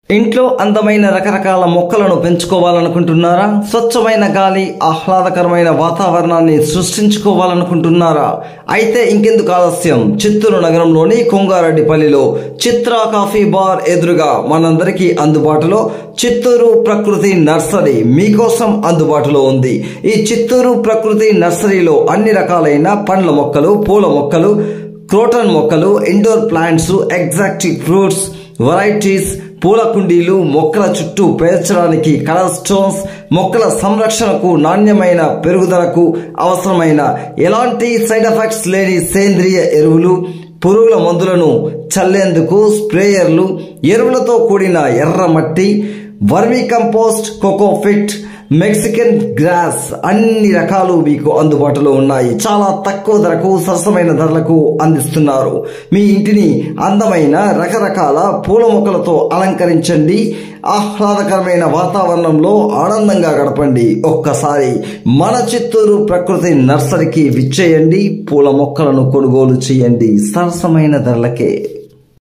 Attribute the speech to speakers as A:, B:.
A: ఇంట్లో అందమైన రకరకాల మొక్కలను పెంచుకోవాలనుకుంటున్నారా స్వచ్ఛమైన గాలి ఆహ్లాదకరమైన వాతావరణాన్ని సృష్టించుకోవాలనుకుంటున్నారా అయితే ఇంకెందుకు ఆలస్యం చిత్తూరు నగరంలోని కొంగారెడ్డిపల్లిలో చిత్రా కాఫీ బార్ ఎదురుగా మనందరికీ అందుబాటులో చిత్తూరు ప్రకృతి నర్సరీ మీకోసం అందుబాటులో ఉంది ఈ చిత్తూరు ప్రకృతి నర్సరీలో అన్ని రకాలైన పండ్ల మొక్కలు పూల మొక్కలు క్రోటన్ మొక్కలు indoor plants exotic fruits varieties పూల కుండీలు మొక్కల చుట్టూ పేర్చడానికి కలర్ స్టోన్స్ మొక్కల సంరక్షణకు నాణ్యమైన పెరుగుదలకు అవసరమైన ఎలాంటి సైడ్ ఎఫెక్ట్స్ లేని సేంద్రియ ఎరువులు పురుగుల మందులను చల్లేందుకు స్ప్రేయర్లు ఎరువులతో కూడిన ఎర్ర మట్టి vermicompost cocopeat Mexican grass అన్ని రకాలు మీకు అందుబాటులో ఉన్నాయి చాలా తక్కువ ధరకు సరసమైన ధరలకు అందిస్తున్నారు మీ ఇంటిని అందమైన రకరకాల పూల మొక్కలతో అలంకరించండి ఆహ్లాదకరమైన వాతావరణంలో ఆనందంగా గడపండి ఒక్కసారి మన చిత్తూరు ప్రకృతి నర్సరీకి విచ్చేయండి పూల మొక్కలను కొనుగోలు చేయండి సరసమైన ధరలకే